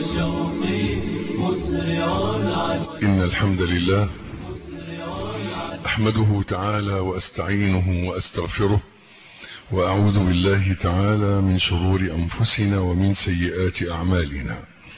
الشوق مسرع إن الحمد لله أحمده تعالى وأستعينه وأستغفره وأعوذ بالله تعالى من شرور أنفسنا ومن سيئات أعمالنا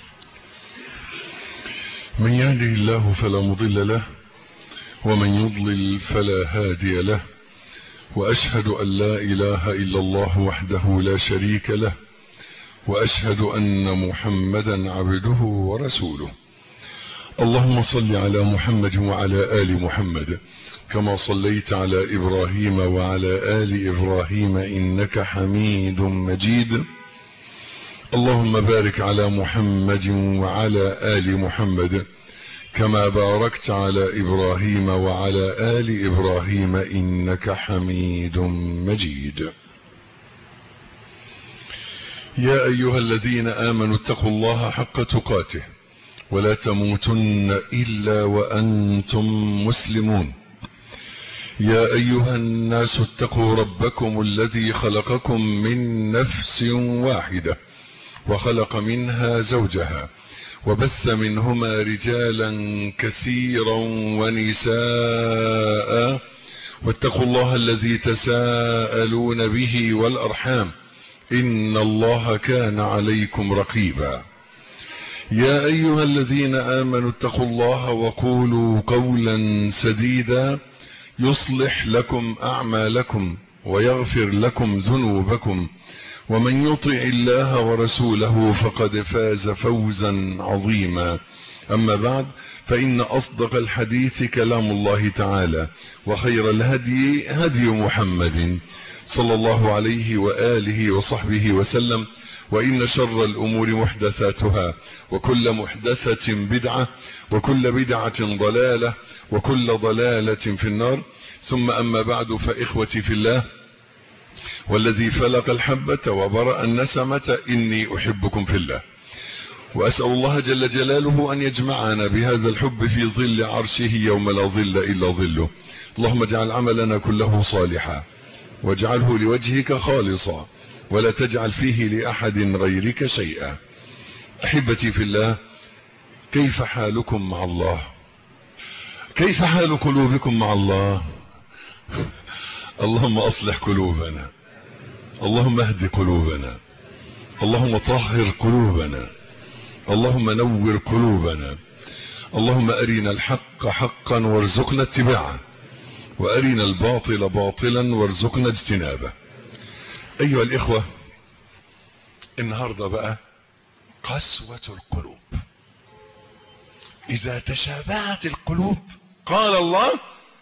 من يهده الله فلا مضل له ومن يضلل فلا هادي له وأشهد أن لا إله إلا الله وحده لا شريك له وأشهد أن محمدا عبده ورسوله اللهم صل على محمد وعلى آل محمد كما صليت على إبراهيم وعلى آل إبراهيم إنك حميد مجيد اللهم بارك على محمد وعلى آل محمد كما باركت على إبراهيم وعلى آل إبراهيم إنك حميد مجيد يا أيها الذين آمنوا اتقوا الله حق تقاته ولا تموتن إلا وأنتم مسلمون يا أيها الناس اتقوا ربكم الذي خلقكم من نفس واحدة وخلق منها زوجها وبث منهما رجالا كثيرا ونساء واتقوا الله الذي تساءلون به والأرحام إن الله كان عليكم رقيبا يا أيها الذين آمنوا اتقوا الله وقولوا قولا سديدا يصلح لكم أعمالكم ويغفر لكم ذنوبكم ومن يطع الله ورسوله فقد فاز فوزا عظيما أما بعد فإن أصدق الحديث كلام الله تعالى وخير الهدي هدي محمد صلى الله عليه وآله وصحبه وسلم وإن شر الأمور محدثاتها وكل محدثة بدعة وكل بدعة ضلالة وكل ضلالة في النار ثم أما بعد فإخوتي في الله والذي فلق الحبة وبرأ النسمة إني أحبكم في الله وأسأل الله جل جلاله أن يجمعنا بهذا الحب في ظل عرشه يوم لا ظل إلا ظله اللهم اجعل عملنا كله صالحا واجعله لوجهك خالصا ولا تجعل فيه لأحد غيرك شيئا أحبتي في الله كيف حالكم مع الله كيف حال قلوبكم مع الله اللهم أصلح قلوبنا اللهم اهد قلوبنا اللهم طهر قلوبنا اللهم نور قلوبنا اللهم أرنا الحق حقا وارزقنا اتباعه وأرنا الباطل باطلا وارزقنا اجتنابه أيها الإخوة النهاردة بقى قسوة القلوب إذا تشابهت القلوب قال الله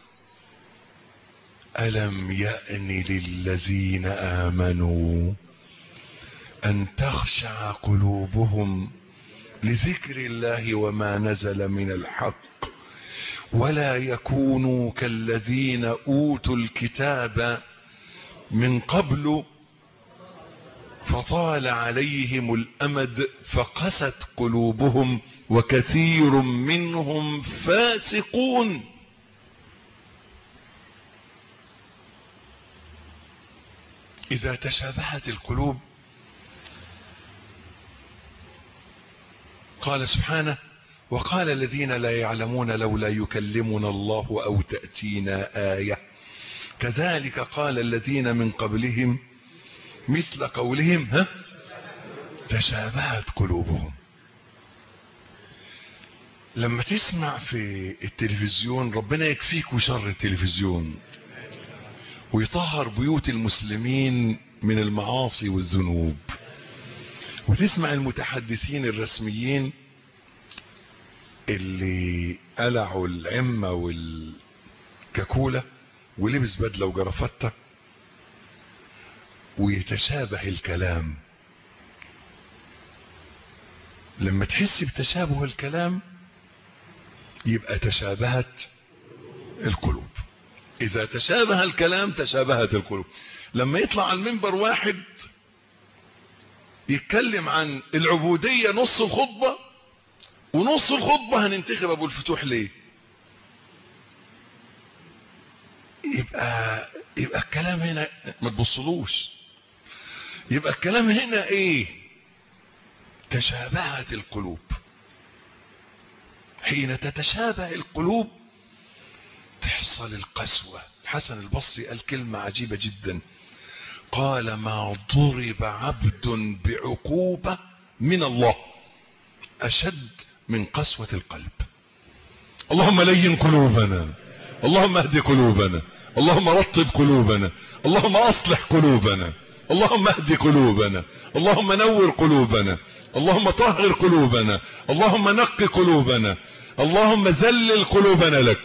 ألم يأن للذين آمنوا أن تخشع قلوبهم لذكر الله وما نزل من الحق ولا يكونوا كالذين أوتوا الكتاب من قبل فطال عليهم الأمد فقست قلوبهم وكثير منهم فاسقون إذا تشابهت القلوب قال سبحانه وقال الذين لا يعلمون لولا يكلمنا الله أو تأتينا آية كذلك قال الذين من قبلهم مثل قولهم ها تشابهت قلوبهم لما تسمع في التلفزيون ربنا يكفيك شر التلفزيون ويطهر بيوت المسلمين من المعاصي والذنوب وتسمع المتحدثين الرسميين اللي قلعوا العمة والكاكولة ولبس بدلة وجرفتة ويتشابه الكلام لما تحس بتشابه الكلام يبقى تشابهت القلوب إذا تشابه الكلام تشابهت القلوب لما يطلع على المنبر واحد يتكلم عن العبودية نص الخطبة ونص الخطبة هننتخب أبو الفتوح ليه يبقى يبقى الكلام هنا ما تبصلوش يبقى الكلام هنا ايه تشابهت القلوب حين تتشابه القلوب تحصل القسوة الحسن البصري قال كلمة عجيبة جدا قال ما ضرب عبد بعقوبة من الله أشد من قسوة القلب اللهم لين قلوبنا اللهم اهد قلوبنا اللهم رطب قلوبنا اللهم اصلح قلوبنا اللهم اهد قلوبنا اللهم نور قلوبنا اللهم طهر قلوبنا اللهم نق قلوبنا اللهم ذلل قلوبنا لك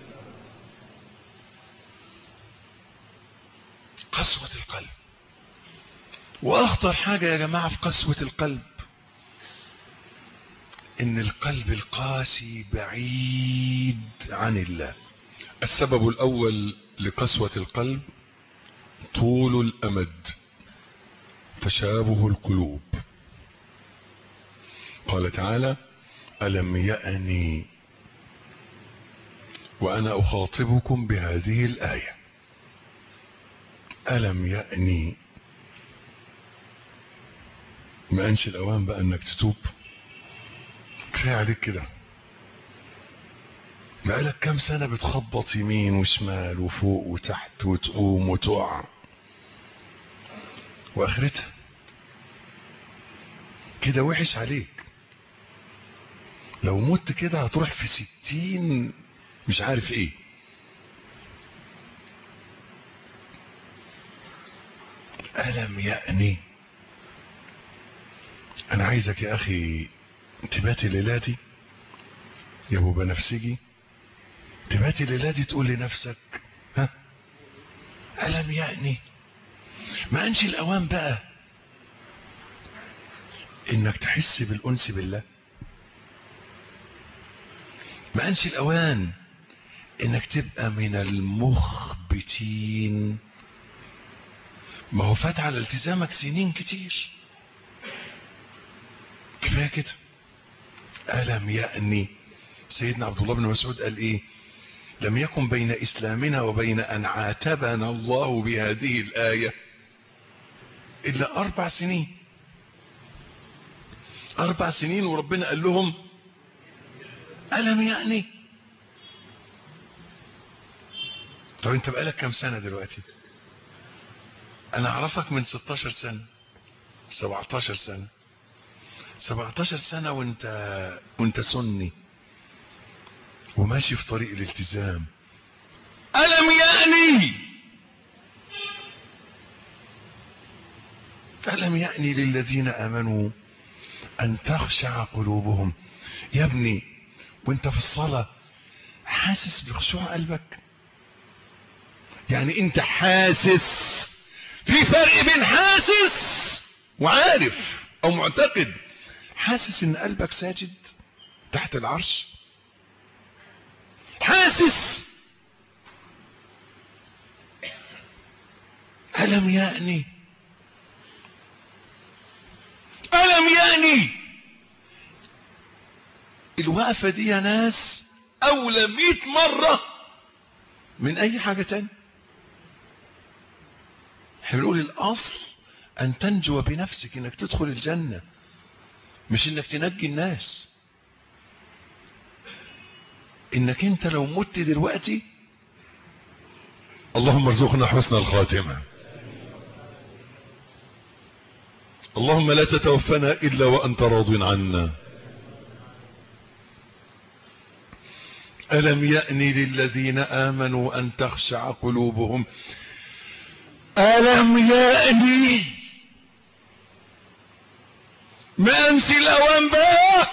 قسوة القلب واخطر حاجة يا جماعة في قسوة القلب ان القلب القاسي بعيد عن الله السبب الاول لقسوة القلب طول الامد تشابه القلوب قال تعالى الم يأني وانا اخاطبكم بهذه الايه الم يأني ما انش الاوان بقى انك تتوب كفايه عليك كده بقالك كام سنة بتخبط يمين وشمال وفوق وتحت وتقوم وتقع واخرتها كده وحش عليك لو مت كده هتروح في ستين مش عارف ايه ألم يأني أنا عايزك يا أخي تباتي ليلاتي يا أبو بنفسجي تباتي ليلاتي تقول لنفسك ها ألم يأني ما أنش الأوان بقى إنك تحس بالأنس بالله ما أنش الأوان إنك تبقى من المخبتين ما هو فات على التزامك سنين كتير كفايه كده ألم يأني سيدنا عبد الله بن مسعود قال إيه لم يكن بين إسلامنا وبين أن عاتبنا الله بهذه الآية إلا أربع سنين أربع سنين وربنا قال لهم ألم يعني طب أنت بقالك كم سنة دلوقتي أنا أعرفك من 16 سنة 17 سنة 17 سنة وانت وانت سني وماشي في طريق الالتزام ألم يأني ألم يأني للذين آمنوا أن تخشع قلوبهم يا ابني وانت في الصلاة حاسس بخشوع قلبك يعني انت حاسس في فرق بين حاسس وعارف او معتقد حاسس ان قلبك ساجد تحت العرش حاسس ألم يأني ألم يأني الوقفة دي يا ناس أولى مئة مرة من أي حاجة تانية احنا بنقول الأصل أن تنجو بنفسك إنك تدخل الجنة مش إنك تنجي الناس إنك أنت لو مت دلوقتي اللهم ارزقنا حسن الخاتمة اللهم لا تتوفنا إلا وأنت راض عنا ألم يأني للذين آمنوا أن تخشع قلوبهم ألم يأني ما أمسي الأوان بقى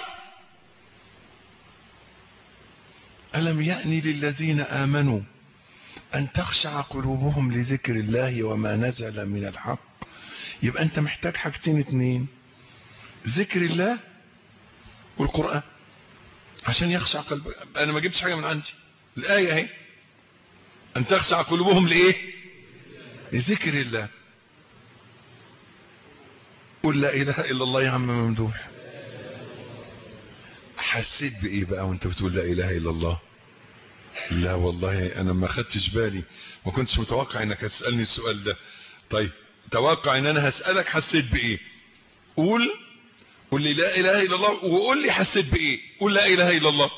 ألم يأني للذين آمنوا أن تخشع قلوبهم لذكر الله وما نزل من الحق يبقى أنت محتاج حاجتين اتنين ذكر الله والقرآن عشان يخشع قلبك أنا ما جبتش حاجة من عندي الآية اهي أن تخشع قلوبهم لإيه لذكر الله قل لا إله إلا الله يا عم ممدوح حسيت بإيه بقى وانت بتقول لا إله إلا الله لا والله أنا ما خدتش بالي ما كنتش متوقع انك هتسألني السؤال ده طيب توقع ان انا هسألك حسيت بإيه قول قول لي لا اله الا الله وقول لي حسيت بايه قول لا اله الا الله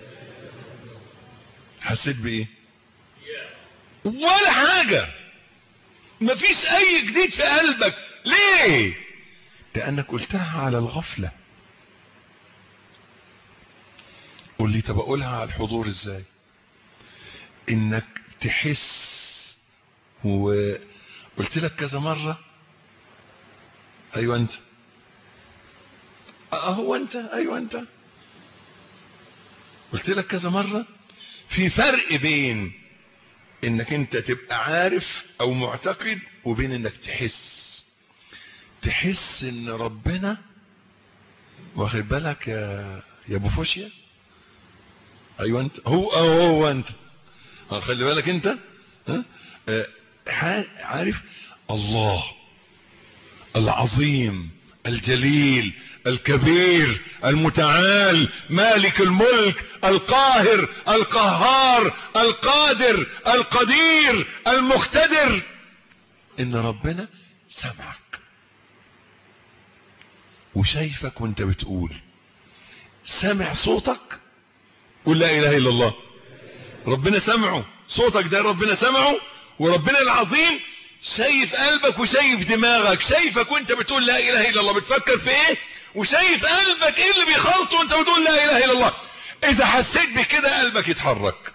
حسيت بايه ولا حاجة مفيش اي جديد في قلبك ليه لانك قلتها على الغفلة قول لي طب اقولها على الحضور ازاي انك تحس وقلت لك كذا مرة ايوه انت اهو انت ايوه انت قلت لك كذا مرة في فرق بين انك انت تبقى عارف او معتقد وبين انك تحس تحس ان ربنا واخد بالك يا يا ابو فوشيا ايوه انت هو هو, هو انت خلي بالك انت ها أه عارف الله العظيم الجليل الكبير المتعال مالك الملك القاهر القهار القادر القدير المقتدر ان ربنا سمعك وشايفك وانت بتقول سامع صوتك قول لا اله الا الله ربنا سمعه صوتك ده ربنا سمعه وربنا العظيم شايف قلبك وشايف دماغك شايفك وانت بتقول لا اله الا الله بتفكر في ايه وشايف قلبك ايه اللي بيخلطه وانت بتقول لا اله الا الله اذا حسيت بكده قلبك يتحرك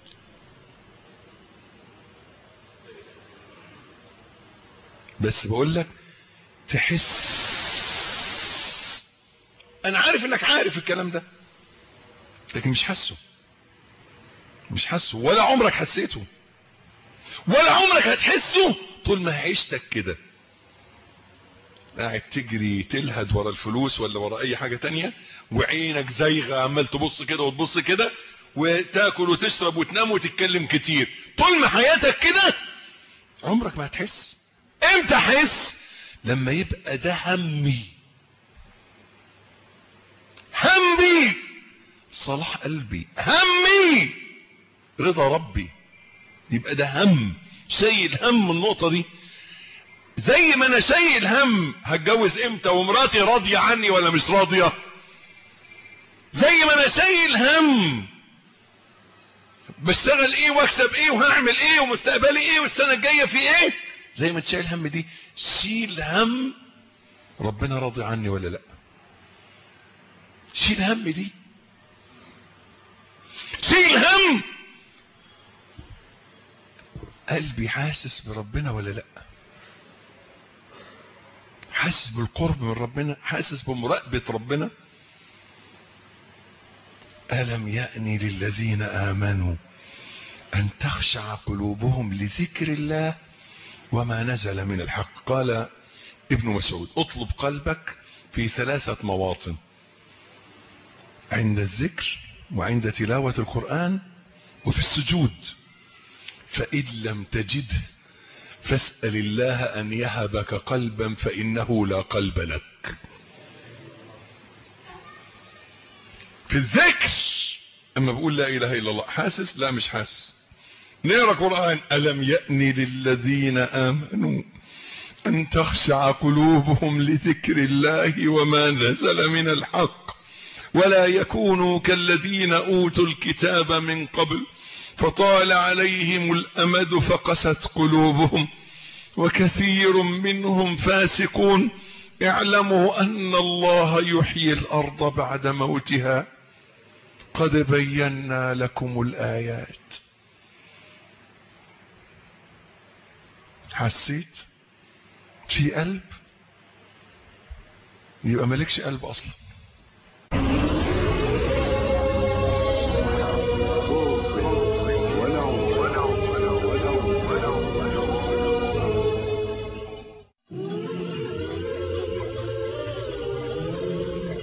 بس بقول لك تحس انا عارف انك عارف الكلام ده لكن مش حاسه مش حاسه ولا عمرك حسيته ولا عمرك هتحسه طول ما عيشتك كده قاعد تجري تلهد ورا الفلوس ولا ورا اي حاجة تانية وعينك زايغة عمال تبص كده وتبص كده وتاكل وتشرب وتنام وتتكلم كتير طول ما حياتك كده عمرك ما هتحس امتى احس لما يبقى ده همي همي صلاح قلبي همي رضا ربي يبقى ده هم شايل هم النقطة دي زي ما انا شايل هم هتجوز امتى ومراتي راضية عني ولا مش راضية زي ما انا شايل هم بشتغل ايه واكسب ايه وهعمل ايه ومستقبلي ايه والسنة الجاية في ايه زي ما تشيل هم دي شيل هم ربنا راضي عني ولا لا شيل هم دي شيل هم قلبي حاسس بربنا ولا لا حاسس بالقرب من ربنا حاسس بمراقبة ربنا ألم يأني للذين آمنوا أن تخشع قلوبهم لذكر الله وما نزل من الحق قال ابن مسعود اطلب قلبك في ثلاثة مواطن عند الذكر وعند تلاوة القرآن وفي السجود فإن لم تجده فاسأل الله أن يهبك قلبا فإنه لا قلب لك في الذكر أما بقول لا إله إلا الله حاسس لا مش حاسس نقرأ قرآن ألم يأني للذين آمنوا أن تخشع قلوبهم لذكر الله وما نزل من الحق ولا يكونوا كالذين أوتوا الكتاب من قبل فطال عليهم الأمد فقست قلوبهم وكثير منهم فاسقون اعلموا أن الله يحيي الأرض بعد موتها قد بينا لكم الآيات حسيت في قلب يبقى مالكش قلب أصلا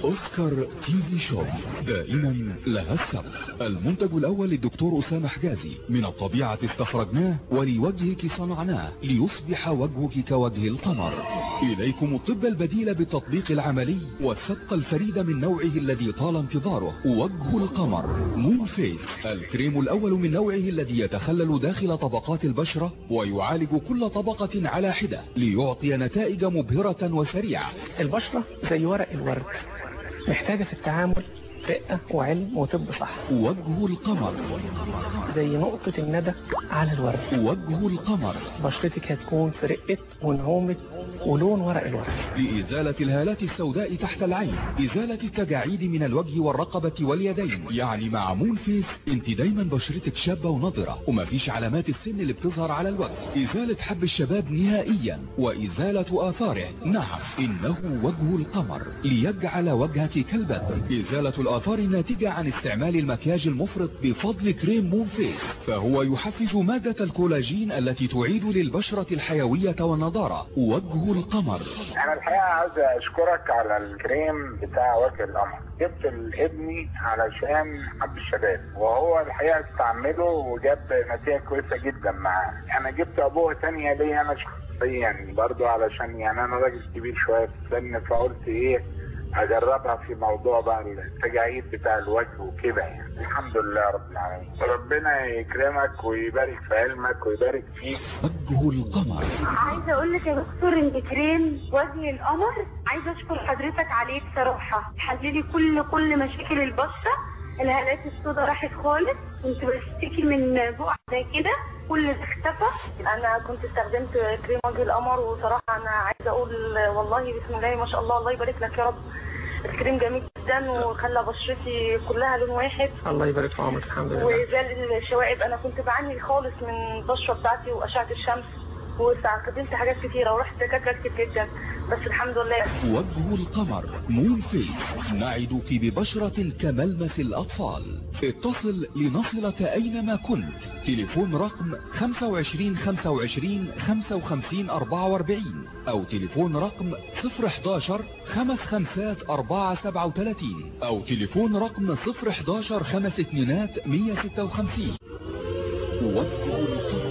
اوسكار تي في شوب دائما لها السبب المنتج الاول للدكتور اسامه حجازي من الطبيعة استخرجناه ولوجهك صنعناه ليصبح وجهك كوجه القمر اليكم الطب البديل بالتطبيق العملي والسبق الفريد من نوعه الذي طال انتظاره وجه القمر مون فيس الكريم الاول من نوعه الذي يتخلل داخل طبقات البشرة ويعالج كل طبقة على حدة ليعطي نتائج مبهرة وسريعة البشرة زي ورق الورد محتاجة في التعامل رقة وعلم وطب صح وجه القمر زي نقطة الندى على الورد وجه القمر بشرتك هتكون في رقة ونعومة ولون ورق الورد لإزالة الهالات السوداء تحت العين إزالة التجاعيد من الوجه والرقبة واليدين يعني مع مون فيس انت دايما بشرتك شابة ونضرة ومفيش علامات السن اللي بتظهر على الوجه إزالة حب الشباب نهائيا وإزالة آثاره نعم إنه وجه القمر ليجعل وجهك كالبدر إزالة الآثار الناتجة عن استعمال المكياج المفرط بفضل كريم مون فيس فهو يحفز مادة الكولاجين التي تعيد للبشرة الحيوية والنضارة وجه القمر انا الحقيقه عايز اشكرك على الكريم بتاع وجه القمر جبت لابني علشان حب الشباب وهو الحقيقه استعمله وجاب نتيجه كويسه جدا معاه انا جبت ابوه تانية ليا انا شخصيا برضو علشان يعني انا راجل كبير شويه في السن فقلت ايه اجربها في موضوع بقى التجاعيد بتاع الوجه وكده يعني الحمد لله رب العالمين ربنا يكرمك ويبارك في علمك ويبارك فيك وجه القمر عايزه اقول لك يا دكتور ان كريم وجه القمر عايزه اشكر حضرتك عليه بصراحه حللي كل كل مشاكل البشره الهالات السوداء راحت خالص كنت بشتكي من بقع زي كده كل ده اختفى انا كنت استخدمت كريم وجه القمر وصراحه انا عايزه اقول والله بسم الله ما شاء الله الله يبارك لك يا رب الكريم جميل جدا وخلى بشرتي كلها لون واحد الله يبارك في عمرك الحمد لله وزال الشوائب انا كنت بعاني خالص من البشره بتاعتي واشعه الشمس واستخدمت حاجات كتيره ورحت دكاتره كتير جدا بس الحمد لله وجه القمر مون فيس نعدك ببشرة كملمس الأطفال اتصل لنصلك أينما كنت تليفون رقم 25 25 55 44 أو تليفون رقم 011 خمس خمسات 4 37 أو تليفون رقم 011 خمس اتنينات 156 وجه القمر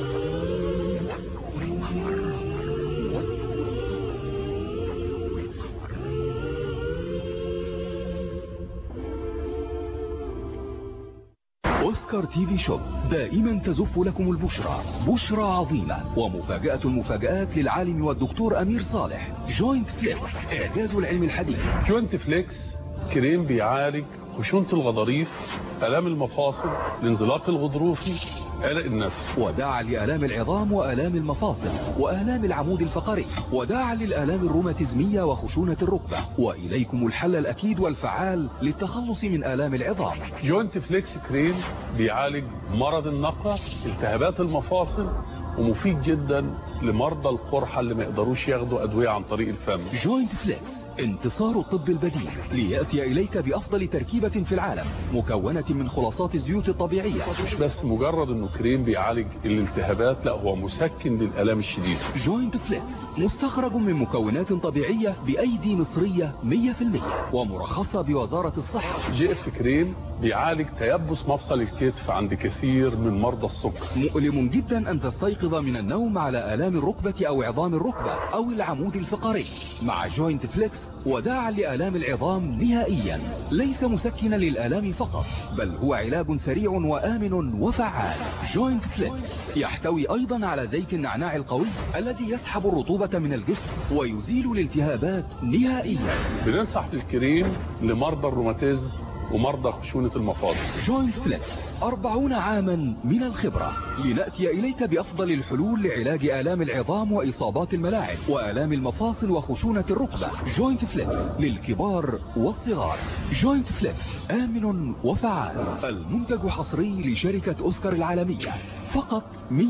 اوسكار تي في شوب دائما تزف لكم البشرى بشرى عظيمة ومفاجأة المفاجآت للعالم والدكتور امير صالح جوينت فليكس اعجاز العلم الحديث جوينت فليكس كريم بيعالج خشونة الغضاريف آلام المفاصل الانزلاق الغضروفي عرق النسل وداعا لآلام العظام وآلام المفاصل وآلام العمود الفقري وداعا للآلام الروماتيزمية وخشونة الركبة وإليكم الحل الأكيد والفعال للتخلص من آلام العظام جوينت فليكس كريم بيعالج مرض النقع التهابات المفاصل ومفيد جدا لمرضى القرحة اللي ما يقدروش ياخدوا أدوية عن طريق الفم جوينت فليكس انتصار الطب البديل ليأتي إليك بأفضل تركيبة في العالم مكونة من خلاصات الزيوت الطبيعية مش بس مجرد انه كريم بيعالج الالتهابات لا هو مسكن للآلام الشديدة جوينت فليكس مستخرج من مكونات طبيعية بأيدي مصرية 100% ومرخصة بوزارة الصحة جي اف كريم بيعالج تيبس مفصل الكتف عند كثير من مرضى السكر مؤلم جدا أن تستيقظ من النوم على آلام الركبة أو عظام الركبة أو العمود الفقري مع جوينت فليكس وداعا لآلام العظام نهائيا ليس مسكنا للآلام فقط بل هو علاج سريع وآمن وفعال جوينت فليكس يحتوي أيضا على زيت النعناع القوي الذي يسحب الرطوبة من الجسم ويزيل الالتهابات نهائيا بننصح بالكريم لمرضى الروماتيزم ومرضى خشونة المفاصل جوينت فليكس أربعون عاما من الخبرة لنأتي إليك بأفضل الحلول لعلاج آلام العظام وإصابات الملاعب وآلام المفاصل وخشونة الركبة جوينت فليكس للكبار والصغار جوينت فليكس آمن وفعال المنتج حصري لشركة أوسكار العالمية فقط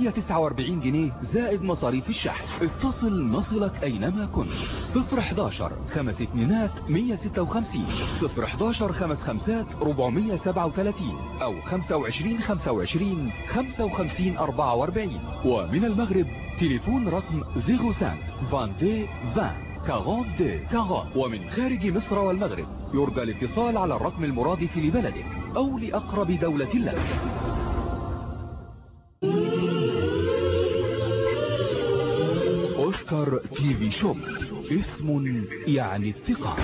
149 جنيه زائد مصاريف الشحن اتصل نصلك أينما كنت 011 خمس اتنينات 156 011 خمس خمسات 437 أو 25 25 55 44 ومن المغرب تليفون رقم 05 22 20 كاغون دي كاغون ومن خارج مصر والمغرب يرجى الاتصال على الرقم المرادف لبلدك أو لأقرب دولة لك أوسكار تي في شوب اسم يعني الثقة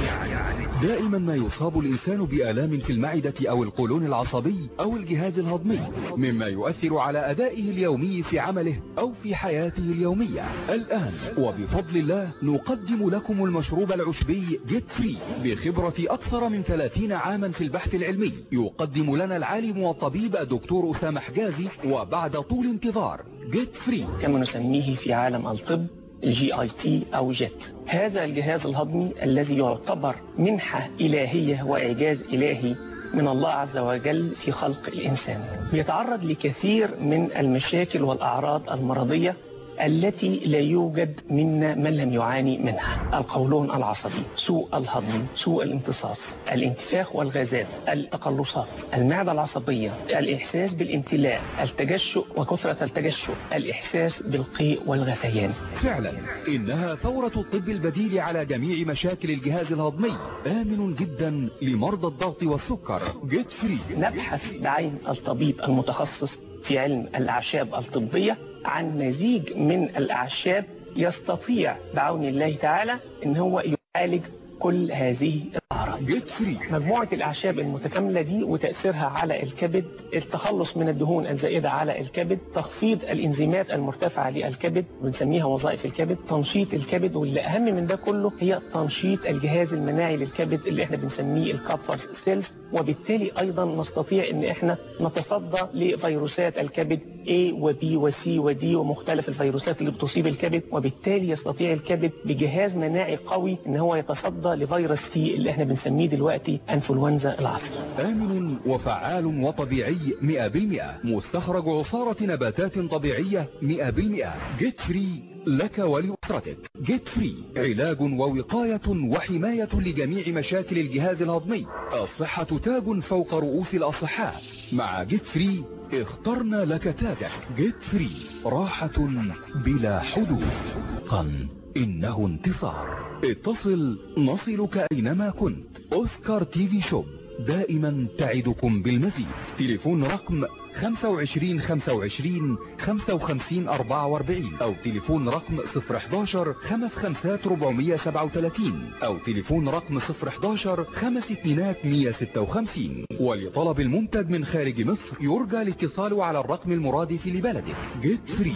دائما ما يصاب الإنسان بآلام في المعدة أو القولون العصبي أو الجهاز الهضمي مما يؤثر على أدائه اليومي في عمله أو في حياته اليومية الآن وبفضل الله نقدم لكم المشروب العشبي جيت فري بخبرة أكثر من 30 عاما في البحث العلمي يقدم لنا العالم والطبيب الدكتور أسامة حجازي وبعد طول انتظار جيت فري كما نسميه في عالم الطب الجي اي تي او جيت هذا الجهاز الهضمي الذي يعتبر منحة إلهية وإعجاز إلهي من الله عز وجل في خلق الإنسان يتعرض لكثير من المشاكل والأعراض المرضية التي لا يوجد منا من لم يعاني منها القولون العصبي سوء الهضم سوء الامتصاص الانتفاخ والغازات التقلصات المعدة العصبية الإحساس بالامتلاء التجشؤ وكثرة التجشؤ الإحساس بالقيء والغثيان فعلا إنها ثورة الطب البديل على جميع مشاكل الجهاز الهضمي آمن جدا لمرضى الضغط والسكر جيت فري نبحث بعين الطبيب المتخصص في علم الأعشاب الطبية عن مزيج من الأعشاب يستطيع بعون الله تعالى ان هو يعالج كل هذه الأعراض جيت فري مجموعة الأعشاب المتكاملة دي وتأثيرها على الكبد التخلص من الدهون الزائدة على الكبد تخفيض الإنزيمات المرتفعة للكبد بنسميها وظائف الكبد تنشيط الكبد واللي أهم من ده كله هي تنشيط الجهاز المناعي للكبد اللي احنا بنسميه الكابفر سيلز وبالتالي أيضا نستطيع ان احنا نتصدى لفيروسات الكبد A و B و C و D ومختلف الفيروسات اللي بتصيب الكبد وبالتالي يستطيع الكبد بجهاز مناعي قوي ان هو يتصدى لفيروس سي اللي احنا بنسميه دلوقتي انفلونزا العصر آمن وفعال وطبيعي 100% مستخرج عصارة نباتات طبيعية 100% جيت فري لك ولأسرتك جيت فري علاج ووقاية وحماية لجميع مشاكل الجهاز الهضمي الصحة تاج فوق رؤوس الأصحاء مع جيت فري اخترنا لك تاجك جيت فري راحة بلا حدود قن إنه انتصار اتصل نصلك أينما كنت أوسكار تي في شوب دائما تعدكم بالمزيد تليفون رقم 25 25 55 44 او تليفون رقم 011 55 437 او تليفون رقم 011 5 2 156 ولطلب المنتج من خارج مصر يرجى الاتصال على الرقم المرادف لبلدك جيت فري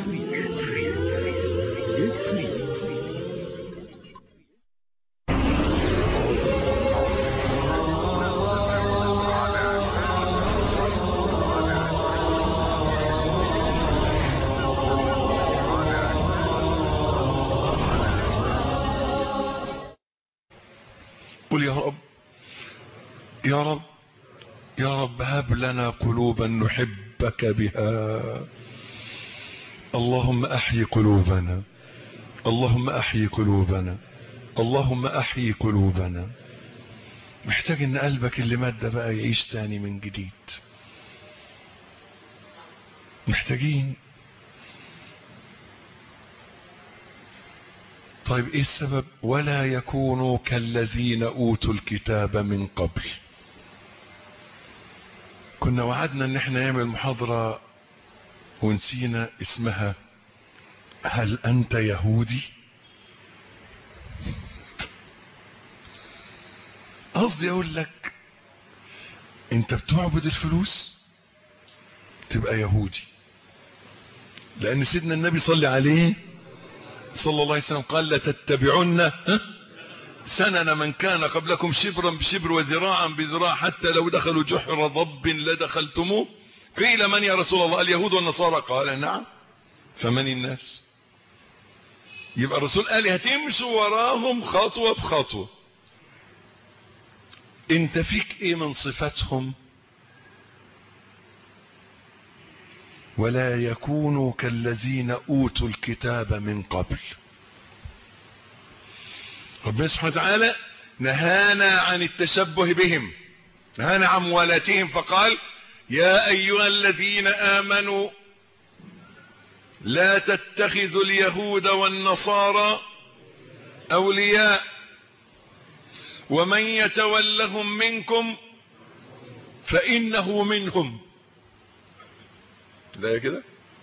جيت فري قل يا رب يا رب يا رب هب لنا قلوبا نحبك بها اللهم احي قلوبنا اللهم احي قلوبنا اللهم احي قلوبنا محتاج ان قلبك اللي مات ده بقى يعيش تاني من جديد محتاجين طيب ايه السبب ولا يكونوا كالذين اوتوا الكتاب من قبل كنا وعدنا ان احنا نعمل محاضرة ونسينا اسمها هل انت يهودي قصدي اقول لك انت بتعبد الفلوس تبقى يهودي لان سيدنا النبي صلى عليه صلى الله عليه وسلم قال لتتبعن سنن من كان قبلكم شبرا بشبر وذراعا بذراع حتى لو دخلوا جحر ضب لدخلتموه قيل من يا رسول الله اليهود والنصارى قال نعم فمن الناس يبقى الرسول قال هتمشوا وراهم خطوة بخطوة انت فيك ايه من صفاتهم ولا يكونوا كالذين اوتوا الكتاب من قبل ربنا سبحانه وتعالى نهانا عن التشبه بهم نهانا عن موالاتهم فقال يا ايها الذين امنوا لا تتخذوا اليهود والنصارى أولياء ومن يتولهم منكم فإنه منهم ده كده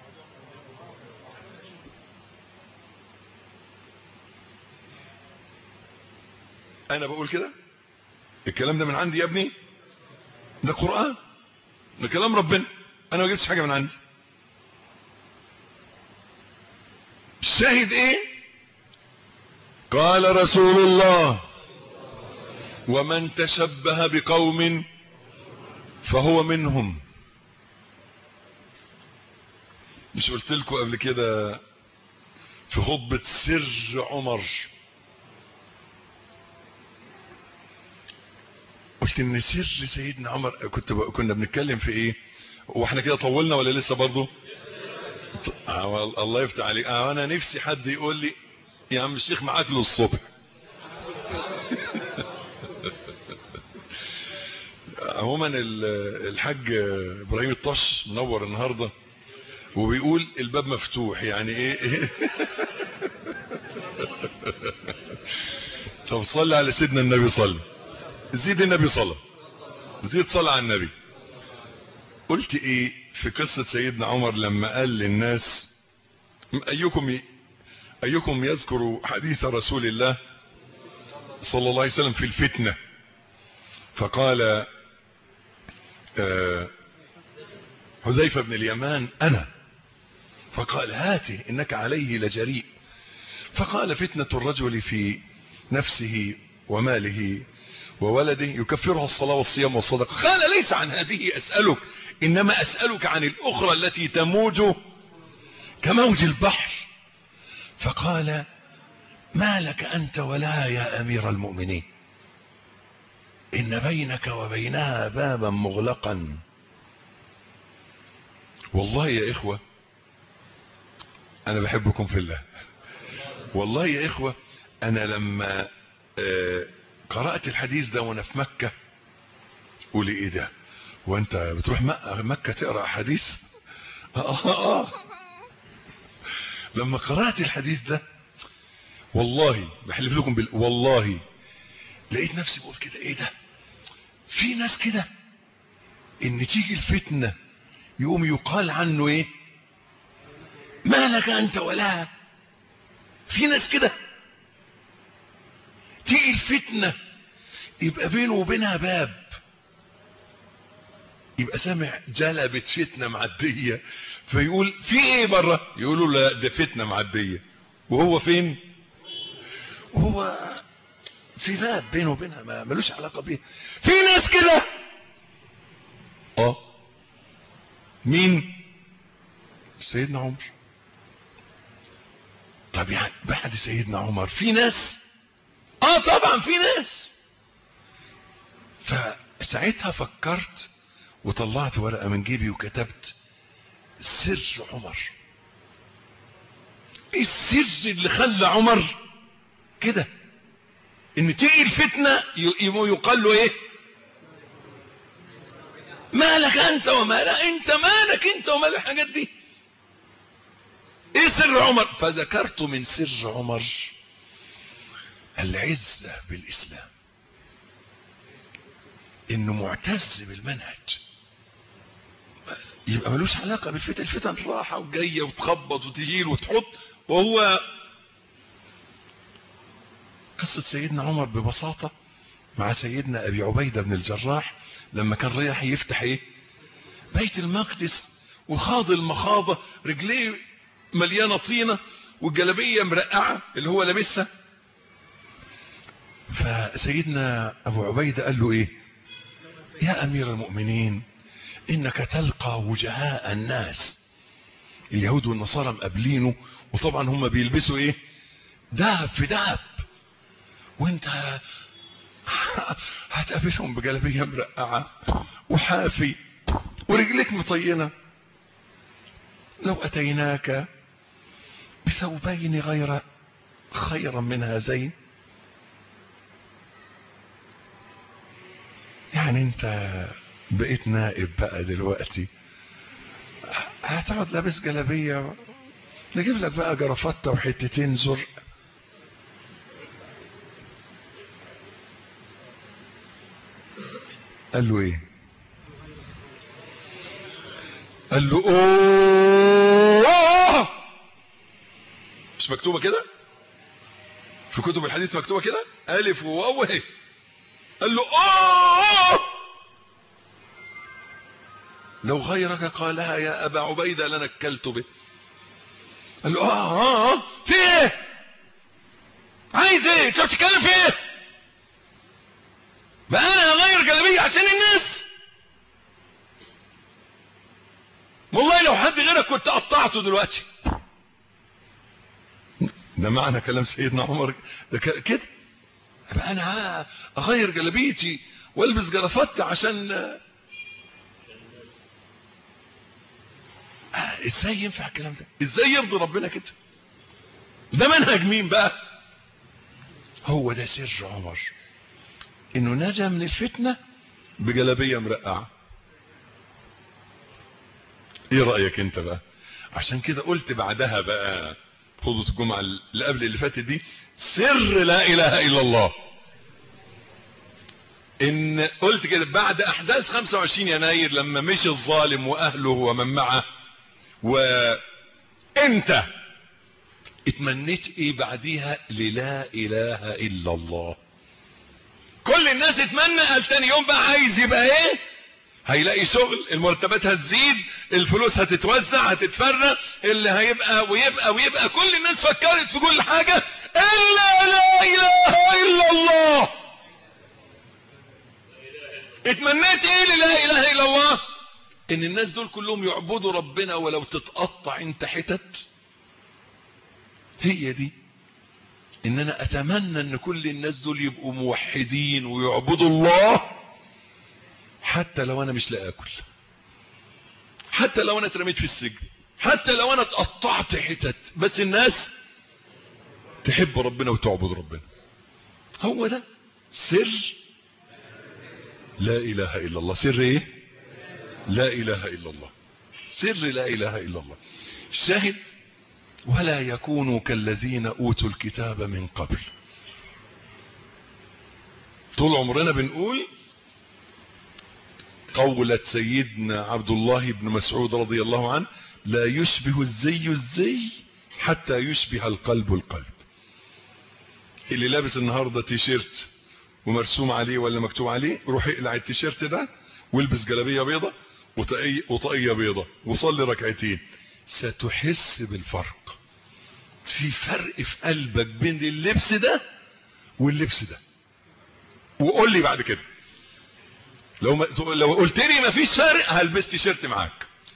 أنا بقول كده الكلام ده من عندي يا ابني ده قرآن ده كلام ربنا أنا ما جبتش حاجة من عندي الشاهد ايه قال رسول الله ومن تشبه بقوم فهو منهم مش قلت لكم قبل كده في خطبة سر عمر قلت ان سر سيدنا عمر كنت ب... كنا بنتكلم في ايه واحنا كده طولنا ولا لسه برضه الله يفتح عليك انا نفسي حد يقول لي يا عم الشيخ معاك للصبح عموما الحاج ابراهيم الطش منور النهارده وبيقول الباب مفتوح يعني ايه طب صلي على سيدنا النبي صلى زيد النبي صلى زيد صلى على النبي قلت ايه في قصة سيدنا عمر لما قال للناس ايكم ايكم يذكر حديث رسول الله صلى الله عليه وسلم في الفتنة فقال حذيفة بن اليمان انا فقال هاته انك عليه لجريء فقال فتنة الرجل في نفسه وماله وولده يكفرها الصلاة والصيام والصدقة قال ليس عن هذه أسألك إنما أسألك عن الأخرى التي تموج كموج البحر فقال ما لك أنت ولا يا أمير المؤمنين إن بينك وبينها بابا مغلقا والله يا إخوة أنا بحبكم في الله والله يا إخوة أنا لما آه قرأت الحديث ده وانا في مكة قولي ايه ده وانت بتروح مكة تقرأ حديث آه آه آه. لما قرأت الحديث ده والله بحلف لكم بال... والله لقيت نفسي بقول كده ايه ده في ناس كده ان تيجي الفتنة يقوم يقال عنه ايه ما لك انت ولا في ناس كده تيجي الفتنة يبقى بينه وبينها باب يبقى سامع جلبت فتنة معدية فيقول في ايه بره يقولوا لا ده فتنة معدية وهو فين وهو في باب بينه وبينها ما ملوش علاقة بيها في ناس كده اه مين سيدنا عمر طب يعني بعد سيدنا عمر في ناس اه طبعا في ناس فساعتها فكرت وطلعت ورقة من جيبي وكتبت سر عمر ايه السر اللي خلى عمر كده ان تيجي الفتنة يقال له ايه مالك انت ومالك انت مالك انت ومال الحاجات دي ايه سر عمر فذكرت من سر عمر العزة بالإسلام إنه معتز بالمنهج يبقى ملوش علاقة بالفتن الفتن راحة وجاية وتخبط وتجيل وتحط وهو قصة سيدنا عمر ببساطة مع سيدنا أبي عبيدة بن الجراح لما كان رايح يفتح إيه بيت المقدس وخاض المخاضة رجليه مليانة طينة والجلبية مرقعة اللي هو لابسها فسيدنا أبو عبيدة قال له إيه يا أمير المؤمنين إنك تلقى وجهاء الناس اليهود والنصارى مقابلينه وطبعا هم بيلبسوا إيه دهب في دهب وانت هتقابلهم بجلبية مرقعة وحافي ورجلك مطينة لو أتيناك بثوبين غير خيرا من هذين يعني انت بقيت نائب بقى دلوقتي هتقعد لابس جلابية نجيب لك بقى جرافطة وحتتين زرق قال له ايه قال له اوه مش مكتوبة كده في كتب الحديث مكتوبة كده الف وواو اهي قال له اوه لو غيرك قالها يا ابا عبيدة لنكلت به قال له اه اه اه في ايه عايز ايه انت بتتكلم في ايه بقى انا اغير جلابيه عشان الناس والله لو حد غيرك كنت قطعته دلوقتي ده معنى كلام سيدنا عمر ده كده بقى انا اغير جلابيتي والبس جرافات عشان آه ازاي ينفع الكلام ده ازاي يرضي ربنا كده ده منهج مين بقى هو ده سر عمر انه نجا من الفتنة بجلابية مرقعة ايه رأيك انت بقى عشان كده قلت بعدها بقى خطوة الجمعة اللي قبل اللي فاتت دي سر لا اله الا الله ان قلت كده بعد احداث 25 يناير لما مشي الظالم واهله ومن معه وانت اتمنيت ايه بعديها للا اله الا الله كل الناس اتمنى قال تاني يوم بقى عايز يبقى ايه هيلاقي شغل المرتبات هتزيد الفلوس هتتوزع هتتفرق اللي هيبقى ويبقى ويبقى كل الناس فكرت في كل حاجة الا لا اله الا الله اتمنيت ايه لا اله الا الله ان الناس دول كلهم يعبدوا ربنا ولو تتقطع انت حتت هي دي ان انا اتمنى ان كل الناس دول يبقوا موحدين ويعبدوا الله حتى لو انا مش لا اكل حتى لو انا اترميت في السجن حتى لو انا اتقطعت حتت بس الناس تحب ربنا وتعبد ربنا هو ده سر لا اله الا الله سر ايه لا اله الا الله سر لا اله الا الله الشاهد ولا يكونوا كالذين اوتوا الكتاب من قبل طول عمرنا بنقول قولة سيدنا عبد الله بن مسعود رضي الله عنه لا يشبه الزي الزي حتى يشبه القلب القلب اللي لابس النهاردة تيشيرت ومرسوم عليه ولا مكتوب عليه روح اقلع التيشيرت ده والبس جلابية بيضة وطاقية وطاقية بيضة وصلي ركعتين ستحس بالفرق في فرق في قلبك بين اللبس ده واللبس ده وقول لي بعد كده لو ما لو قلت لي مفيش فرق هلبس تيشيرت معاك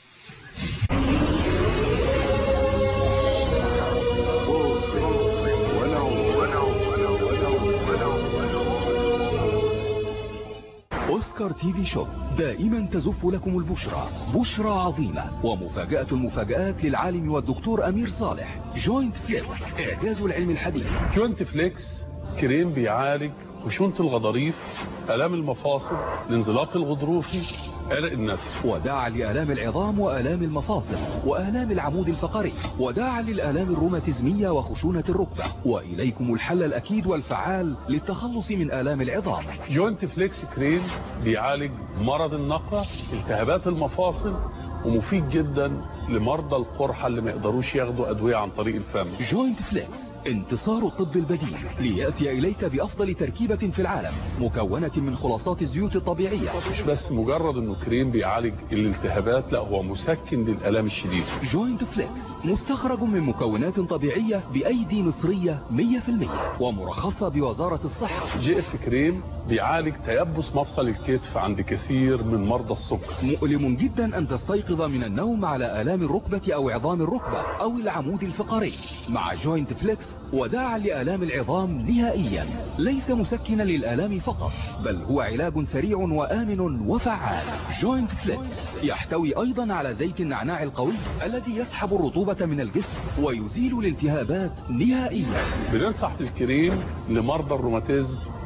اوسكار تي في شوب دائما تزف لكم البشرى بشرى عظيمة ومفاجأة المفاجآت للعالم والدكتور امير صالح جوينت فليكس اعجاز العلم الحديث جوينت فليكس كريم بيعالج خشونة الغضاريف الام المفاصل الانزلاق الغضروفي عرق النسف وداعا لآلام العظام وآلام المفاصل وآلام العمود الفقري وداعا للآلام الروماتيزمية وخشونة الركبة وإليكم الحل الأكيد والفعال للتخلص من آلام العظام جوينت فليكس كريم بيعالج مرض النقرة التهابات المفاصل ومفيد جدا لمرضى القرحة اللي ما يقدروش ياخدوا أدوية عن طريق الفم جوينت فليكس انتصار الطب البديل ليأتي إليك بأفضل تركيبة في العالم مكونة من خلاصات الزيوت الطبيعية مش بس مجرد انه كريم بيعالج الالتهابات لا هو مسكن للآلام الشديدة جوينت فليكس مستخرج من مكونات طبيعية بأيدي مصرية 100% ومرخصة بوزارة الصحة جي اف كريم بيعالج تيبس مفصل الكتف عند كثير من مرضى السكر مؤلم جدا أن تستيقظ من النوم على آلام الركبة أو عظام الركبة أو العمود الفقري مع جوينت فليكس وداعا لآلام العظام نهائيا ليس مسكنا للآلام فقط بل هو علاج سريع وآمن وفعال جوينت فليكس يحتوي أيضا على زيت النعناع القوي الذي يسحب الرطوبة من الجسم ويزيل الالتهابات نهائيا بننصح بالكريم لمرضى الروماتيزم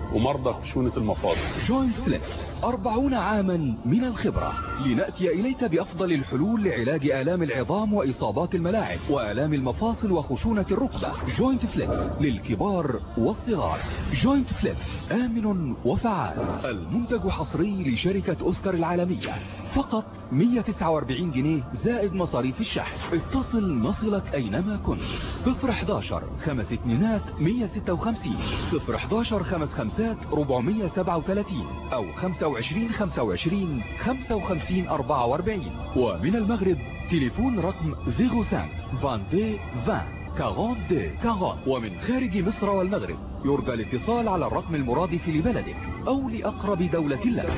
ومرضى خشونة المفاصل جوينت فليكس أربعون عاما من الخبرة لنأتي إليك بأفضل الحلول لعلاج آلام العظام وإصابات الملاعب وآلام المفاصل وخشونة الركبة جوينت فليكس للكبار والصغار جوينت فليكس آمن وفعال المنتج حصري لشركة أوسكار العالمية فقط 149 جنيه زائد مصاريف الشحن اتصل نصلك أينما كنت 011 خمس اتنينات 156 011 خمس خمسات 437 أو 25 25 55 44 ومن المغرب تليفون رقم 05 22 20 40 دي 40 ومن خارج مصر والمغرب يرجى الاتصال على الرقم المرادف لبلدك أو لأقرب دولة لك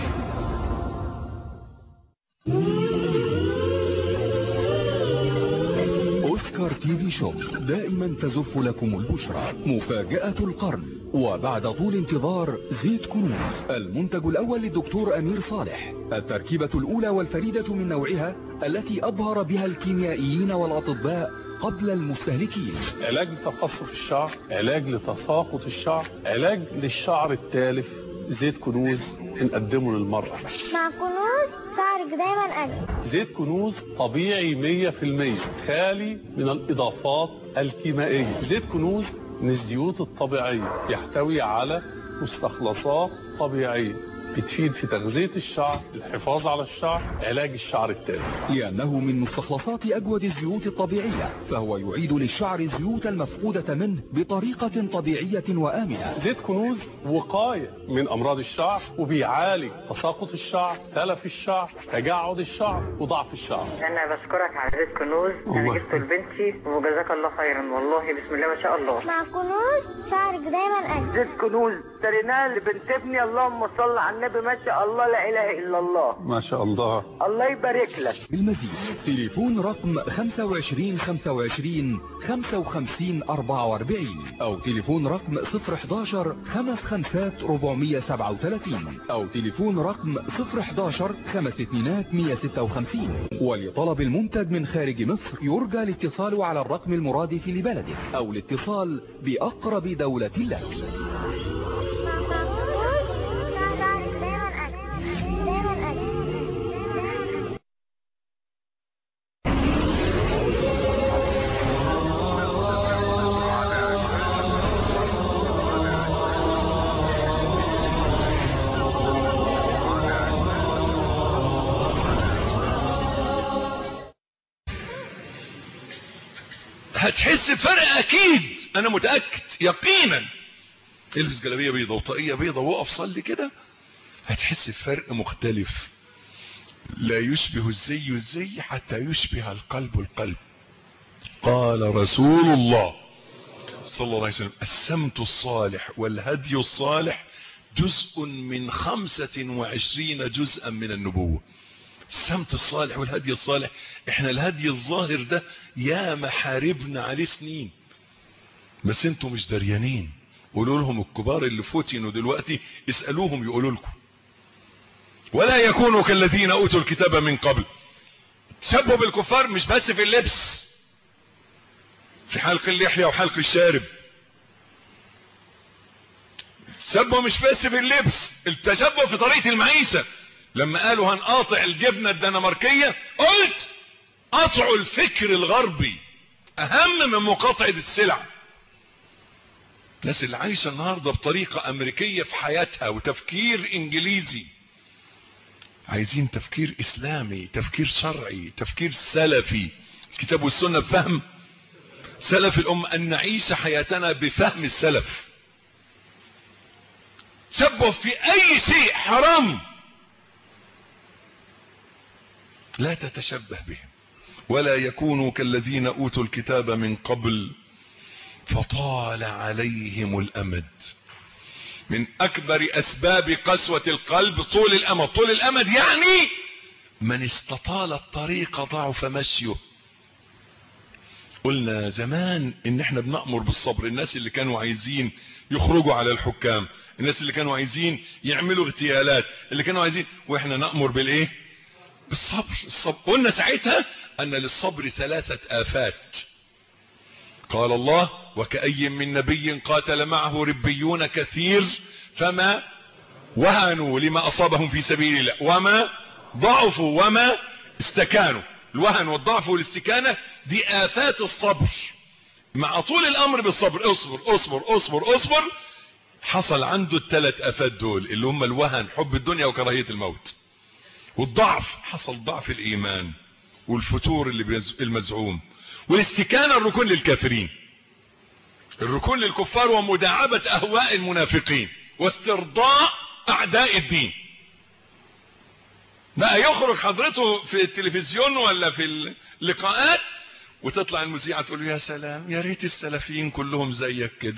أوسكار تي في شوب دائما تزف لكم البشرى مفاجأة القرن وبعد طول انتظار زيت كنوز المنتج الأول للدكتور أمير صالح التركيبة الأولى والفريدة من نوعها التي أبهر بها الكيميائيين والأطباء قبل المستهلكين علاج لتقصف الشعر علاج لتساقط الشعر علاج للشعر التالف زيت كنوز بنقدمه للمرأة مع كنوز شعرك دايما أجمل زيت كنوز طبيعي 100% خالي من الإضافات الكيميائية زيت كنوز من الزيوت الطبيعية يحتوي على مستخلصات طبيعية بتفيد في تغذية الشعر الحفاظ على الشعر علاج الشعر التالف لأنه من مستخلصات أجود الزيوت الطبيعية فهو يعيد للشعر الزيوت المفقودة منه بطريقة طبيعية وآمنة زيت كنوز وقاية من أمراض الشعر وبيعالج تساقط الشعر تلف الشعر تجعد الشعر وضعف الشعر انا بشكرك على زيت كنوز انا الله. جبته لبنتي وجزاك الله خيرا والله بسم الله ما شاء الله مع كنوز شعرك دايما أجمل زيت كنوز اشتريناه لبنت ابني اللهم صل على النبي ما شاء الله لا اله الا الله ما شاء الله الله يبارك لك بالمزيد تليفون رقم 25 25 55 44 أو تليفون رقم 011 خمس خمسات 437 أو تليفون رقم 011 خمس اتنينات 156 ولطلب المنتج من خارج مصر يرجى الاتصال على الرقم المرادف لبلدك أو الاتصال بأقرب دولة لك مع كنوز شعرك دايما أجمل دايما أجمل هتحس بفرق اكيد انا متأكد يقينا البس جلابية بيضة وطاقية بيضة وقف صلي كده هتحس بفرق مختلف لا يشبه الزي الزي حتى يشبه القلب القلب قال رسول الله صلى الله عليه وسلم السمت الصالح والهدي الصالح جزء من خمسة وعشرين جزءا من النبوة السمت الصالح والهدي الصالح احنا الهدي الظاهر ده يا محاربنا عليه سنين بس انتوا مش دريانين قولوا لهم الكبار اللي فوتينوا دلوقتي اسألوهم يقولوا لكم ولا يكونوا كالذين اوتوا الكتاب من قبل تشبهوا بالكفار مش بس في اللبس في حلق اللحية وحلق الشارب تشبهوا مش بس في اللبس التشبه في طريقة المعيشة لما قالوا هنقاطع الجبنة الدنماركية قلت قطعوا الفكر الغربي اهم من مقاطعة السلع الناس اللي عايشة النهاردة بطريقة امريكية في حياتها وتفكير انجليزي عايزين تفكير اسلامي تفكير شرعي تفكير سلفي الكتاب والسنة بفهم سلف الامة ان نعيش حياتنا بفهم السلف تشبه في اي شيء حرام لا تتشبه بهم ولا يكونوا كالذين اوتوا الكتاب من قبل فطال عليهم الامد من اكبر اسباب قسوة القلب طول الامد طول الامد يعني من استطال الطريق ضعف مشيه قلنا زمان ان احنا بنأمر بالصبر الناس اللي كانوا عايزين يخرجوا على الحكام الناس اللي كانوا عايزين يعملوا اغتيالات اللي كانوا عايزين واحنا نأمر بالايه بالصبر الصبر قلنا ساعتها ان للصبر ثلاثة افات قال الله وكأي من نبي قاتل معه ربيون كثير فما وهنوا لما اصابهم في سبيل الله وما ضعفوا وما استكانوا الوهن والضعف والاستكانة دي آفات الصبر مع طول الامر بالصبر اصبر اصبر اصبر اصبر حصل عنده الثلاث افات دول اللي هم الوهن حب الدنيا وكراهية الموت والضعف حصل ضعف الايمان والفتور اللي بيز... المزعوم والاستكانة الركون للكافرين الركون للكفار ومداعبة اهواء المنافقين واسترضاء اعداء الدين بقى يخرج حضرته في التلفزيون ولا في اللقاءات وتطلع المذيعة تقول يا سلام يا ريت السلفيين كلهم زيك كده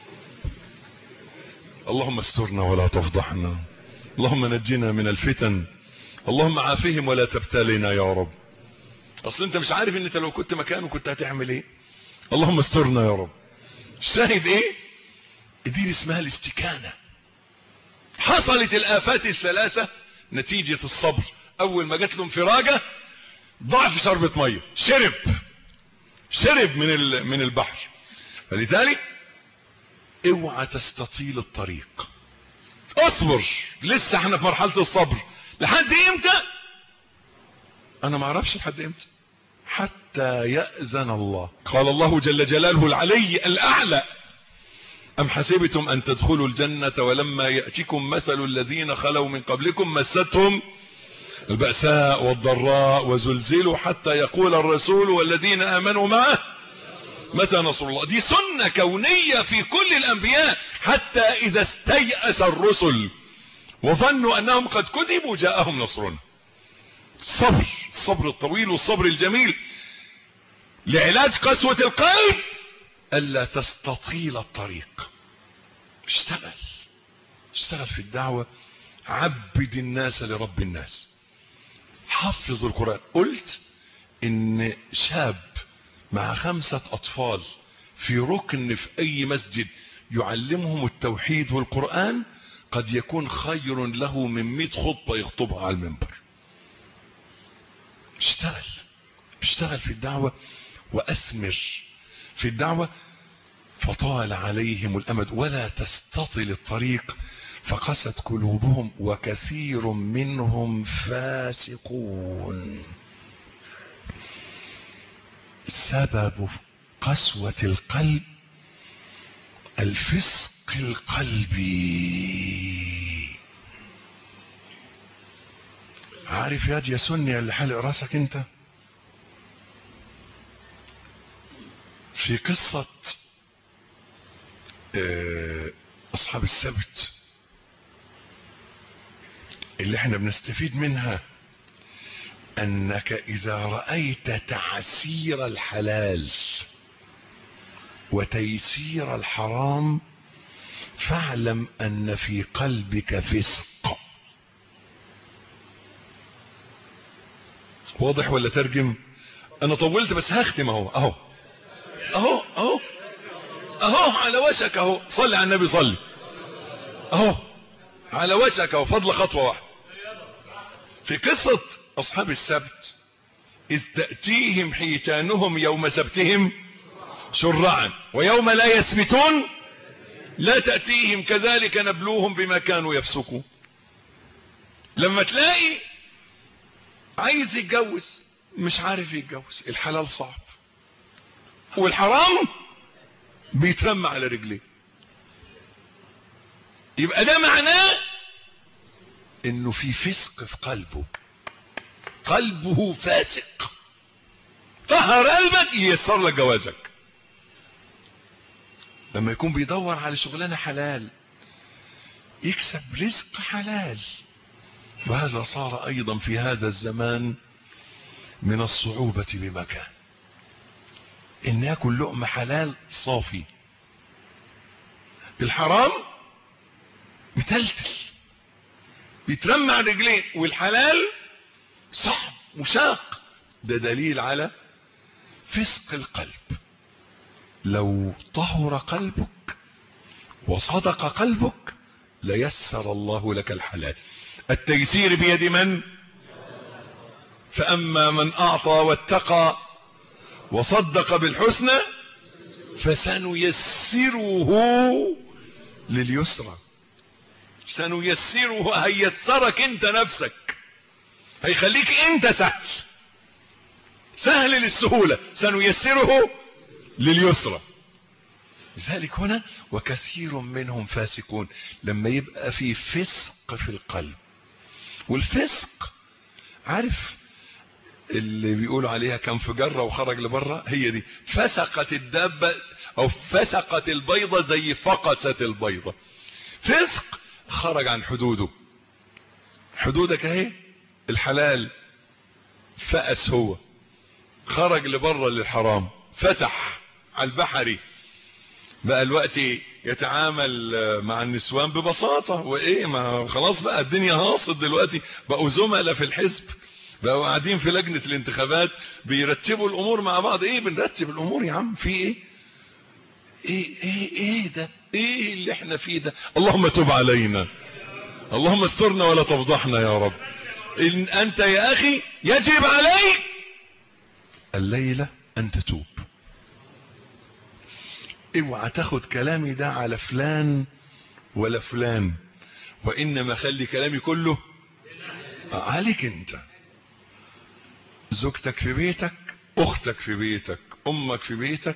اللهم استرنا ولا تفضحنا اللهم نجنا من الفتن اللهم عافهم ولا تبتلنا يا رب اصل انت مش عارف ان انت لو كنت مكانه كنت هتعمل ايه اللهم استرنا يا رب الشاهد ايه دي اسمها الاستكانة حصلت الافات الثلاثة نتيجة الصبر اول ما جات له انفراجة ضعف شربة مية شرب شرب من من البحر فلذلك اوعى تستطيل الطريق اصبر لسه احنا في مرحلة الصبر لحد امتى انا ما اعرفش لحد امتى حتى يأذن الله قال الله جل جلاله العلي الاعلى ام حسبتم ان تدخلوا الجنة ولما يأتكم مثل الذين خلوا من قبلكم مستهم البأساء والضراء وزلزلوا حتى يقول الرسول والذين امنوا معه متى نصر الله دي سنة كونية في كل الانبياء حتى اذا استيأس الرسل وظنوا انهم قد كذبوا جاءهم نصرنا الصبر الصبر الطويل والصبر الجميل لعلاج قسوة القلب الا تستطيل الطريق اشتغل اشتغل في الدعوة عبد الناس لرب الناس حفظ القرآن قلت ان شاب مع خمسة اطفال في ركن في اي مسجد يعلمهم التوحيد والقرآن قد يكون خير له من مئة خطبة يخطبها على المنبر اشتغل اشتغل في الدعوة واثمر في الدعوة فطال عليهم الامد ولا تستطل الطريق فقست قلوبهم وكثير منهم فاسقون سبب قسوة القلب الفسق القلبي عارف يا يا سني اللي حلق راسك انت في قصة اصحاب السبت اللي احنا بنستفيد منها انك اذا رأيت تعسير الحلال وتيسير الحرام فاعلم ان في قلبك فسق واضح ولا ترجم انا طولت بس هختم اهو اهو اهو اهو اهو على وشك اهو صلي على النبي صلي اهو على وشك اهو فضل خطوة واحدة في قصة اصحاب السبت اذ تأتيهم حيتانهم يوم سبتهم شرعا ويوم لا يسبتون لا تأتيهم كذلك نبلوهم بما كانوا يفسقون لما تلاقي عايز يتجوز مش عارف يتجوز الحلال صعب والحرام بيترمى على رجليه يبقى ده معناه انه في فسق في قلبه قلبه فاسق طهر قلبك ييسر لك جوازك لما يكون بيدور على شغلانه حلال يكسب رزق حلال وهذا صار ايضا في هذا الزمان من الصعوبة بمكان ان ياكل لقمة حلال صافي الحرام متلتل بيترمى على رجليه والحلال صعب مشاق ده دليل على فسق القلب لو طهر قلبك وصدق قلبك ليسر الله لك الحلال التيسير بيد من فأما من أعطى واتقى وصدق بالحسنى فسنيسره لليسرى سنيسره هيسرك انت نفسك هيخليك انت سهل سهل للسهولة سنيسره لليسرى لذلك هنا وكثير منهم فاسقون لما يبقى في فسق في القلب والفسق عارف اللي بيقولوا عليها كان في جرة وخرج لبره هي دي فسقت الدابة او فسقت البيضة زي فقست البيضة فسق خرج عن حدوده حدودك اهي الحلال فأس هو خرج لبره للحرام فتح على البحري بقى الوقت يتعامل مع النسوان ببساطة وايه ما خلاص بقى الدنيا هاصت دلوقتي بقوا زملاء في الحزب بقوا قاعدين في لجنة الانتخابات بيرتبوا الامور مع بعض ايه بنرتب الامور يا عم في ايه ايه ايه ايه ده ايه اللي احنا فيه ده اللهم تب علينا اللهم استرنا ولا تفضحنا يا رب ان انت يا اخي يجب عليك الليلة ان تتوب اوعى تاخد كلامي ده على فلان ولا فلان وانما خلي كلامي كله عليك انت زوجتك في بيتك اختك في بيتك امك في بيتك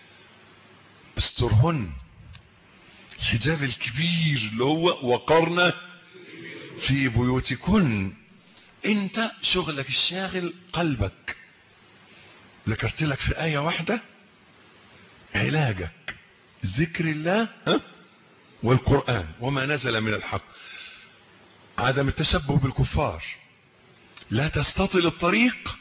استرهن الحجاب الكبير اللي هو وقرنا في بيوتكن انت شغلك الشاغل قلبك ذكرت لك في آية واحدة علاجك ذكر الله ها والقرآن وما نزل من الحق عدم التشبه بالكفار لا تستطل الطريق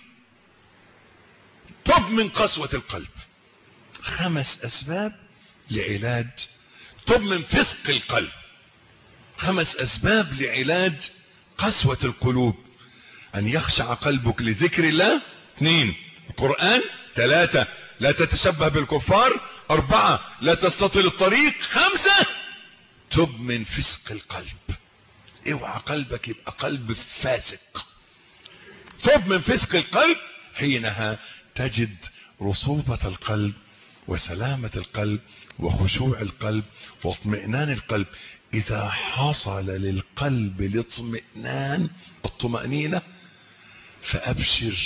تب من قسوة القلب خمس أسباب لعلاج تب من فسق القلب خمس أسباب لعلاج قسوة القلوب أن يخشع قلبك لذكر الله اثنين القرآن ثلاثة لا تتشبه بالكفار أربعة لا تستطل الطريق خمسة تب من فسق القلب اوعى قلبك يبقى قلب فاسق تب من فسق القلب حينها تجد رصوبة القلب وسلامة القلب وخشوع القلب واطمئنان القلب إذا حصل للقلب الاطمئنان الطمأنينة فأبشر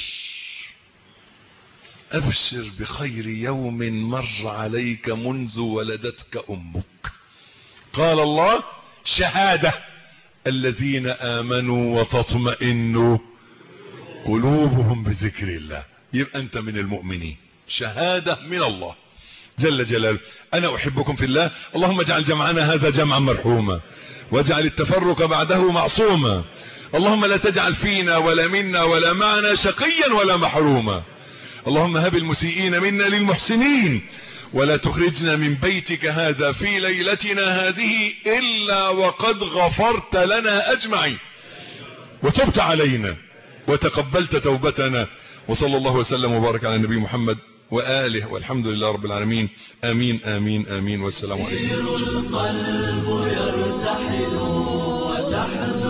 أبشر بخير يوم مر عليك منذ ولدتك أمك قال الله شهادة الذين آمنوا وتطمئن قلوبهم بذكر الله يبقى أنت من المؤمنين شهادة من الله جل جلاله أنا أحبكم في الله اللهم اجعل جمعنا هذا جمعا مرحوما واجعل التفرق بعده معصوما اللهم لا تجعل فينا ولا منا ولا معنا شقيا ولا محروما اللهم هب المسيئين منا للمحسنين ولا تخرجنا من بيتك هذا في ليلتنا هذه إلا وقد غفرت لنا أجمعين وتبت علينا وتقبلت توبتنا وصلى الله وسلم وبارك على النبي محمد وآله والحمد لله رب العالمين آمين آمين آمين والسلام عليكم القلب يرتحل وتحذر